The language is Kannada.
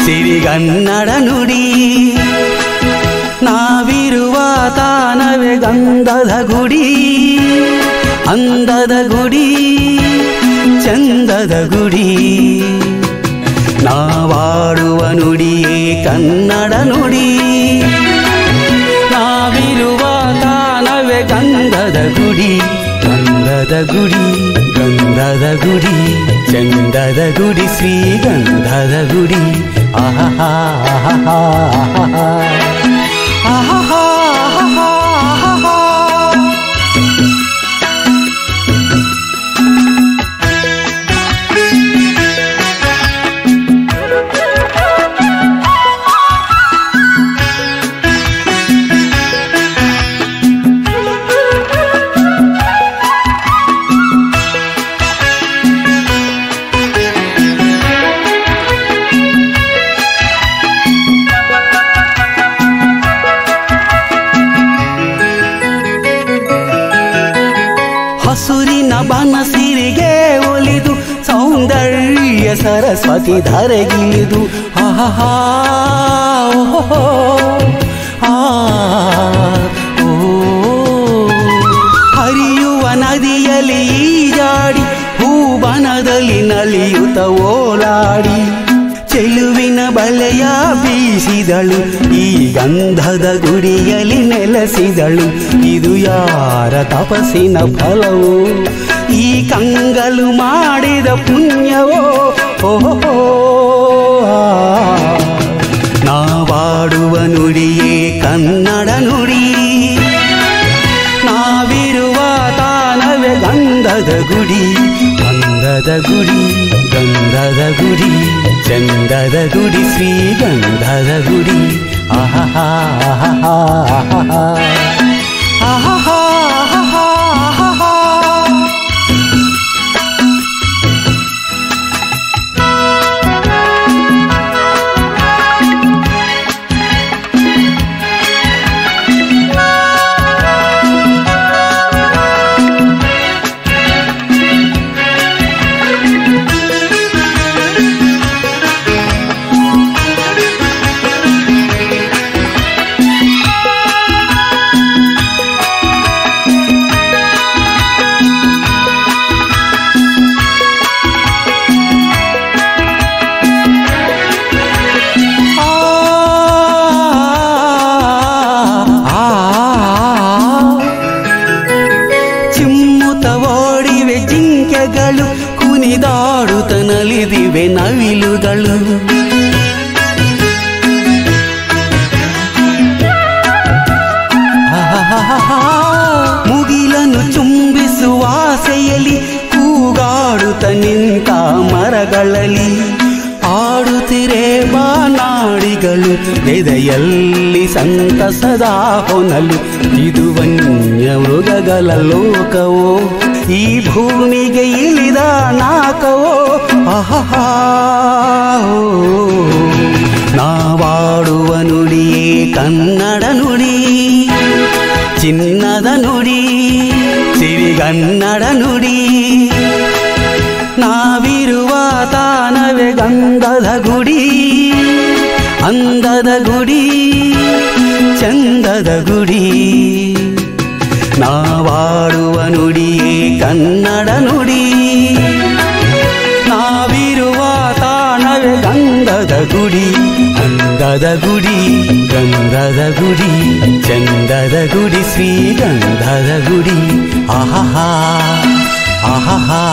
ಸಿರಿಗನ್ನಡ ನುಡಿ ನಾವಿರುವ ತಾನವೇ ಗಂಧದ ಗುಡಿ ಅಂದದ ಗುಡಿ ಚಂದದ ಗುಡಿ ನಾವಾಡುವ ನುಡಿಯೇ ಕನ್ನಡ ನುಡಿ ನಾವಿರುವ ತಾನವೇ ಗಂಧದ ಗುಡಿ ಗಂಧದ ಗುಡಿ ಗಂಧದ ಗುಡಿ ಚಂದದ ಗುಡಿ ಶ್ರೀಗಂಧದ ಗುಡಿ ಆಹಾ ಆಹಾ ಆಹಾ ಆಹಾ ಹಸುರಿನ ಬನಸಿರಿಗೆ ಒಲಿದು ಸೌಂದರ್ಯ ಸರಸ್ವತಿ ಧರೆಗಿಳಿದು ಆಹಾ ಓಹೋ, ಆ, ಓ. ಹರಿಯುವ ನದಿಯಲ್ಲಿ ಈಜಾಡಿ ಹೂಬನದಲ್ಲಿ ನಲಿಯುತ್ತ ಓಲಾಡಿ ಚೆಲುವಿನ ಬಲೆಯ ಬೀಸಿದಳು ಈ ಗಂಧದ ಗುಡಿಯಲ್ಲಿ ನೆಲೆಸಿದಳು ಇದು ಯಾರ ತಪಸ್ಸಿನ ಫಲವೋ ಈ ಕಂಗಲು ಮಾಡಿದ ಪುಣ್ಯವೋ ಓಹೋ ನಾವಾಡುವ ನುಡಿಯೇ ಕನ್ನಡ ನುಡಿ ನಾವಿರುವ ತಾನವೇ ಗಂಧದ ಗುಡಿ ಗಂಧದ ಗುಡಿ ಗಂಧದ ಗುಡಿ ಚಂದದ ಗುಡಿ ಶ್ರೀಗಂಧದ ಗುಡಿ ಆಹಾ ಆಹಾ ಆಹಾ ಆಹಾ ಆಹಾ ಚಿಮ್ಮುತ ಓಡಿವೆ ಜಿಂಕೆಗಳು ಕುನಿದಾಡುತ್ತ ನಲಿದಿವೆ ನವಿಲುಗಳು ಆಹಾಹಾಹಾ. ಮುಗಿಲನ್ನು ಚುಂಬಿಸುವ ಆಸೆಯಲ್ಲಿ ಕೂಗಾಡುತ್ತ ನಿಂತ ಮರಗಳಲ್ಲಿ ಆಡುತ್ತಿರೆ ಬಾನಾಡಿಗಳು ಎದೆಯಲ್ಲಿ ಸಂತಸದ ಹೊನಲು ಇದು ವನ್ಯ ಮೃಗಗಳ ಲೋಕವೋ ಈ ಭೂಮಿಗೆ ಇಳಿದ ನಾಕವೋ ಆಹಾ ನಾವಾಡುವ ನುಡಿಯೇ ಕನ್ನಡ ನುಡಿ ಚಿನ್ನದ ನುಡಿ ಸಿರಿಗನ್ನಡ ನುಡಿ ನಾವಿರುವ ತಾನವೇ ಗಂಧದ ಗುಡಿ ಅಂದದ ಗುಡಿ ಚಂದದ ಗುಡಿ ನಾವಾಡುವ ನುಡಿಯೇ ಕನ್ನಡ ನುಡಿ ನಾವಿರುವ ತಾಣವೇ ಗಂಧದ ಗುಡಿ ಅಂದದ ಗುಡಿ ಗಂಧದ ಗುಡಿ ಚಂದದ ಗುಡಿ ಶ್ರೀಗಂಧದ ಗುಡಿ ಆಹಾ ಆಹಾ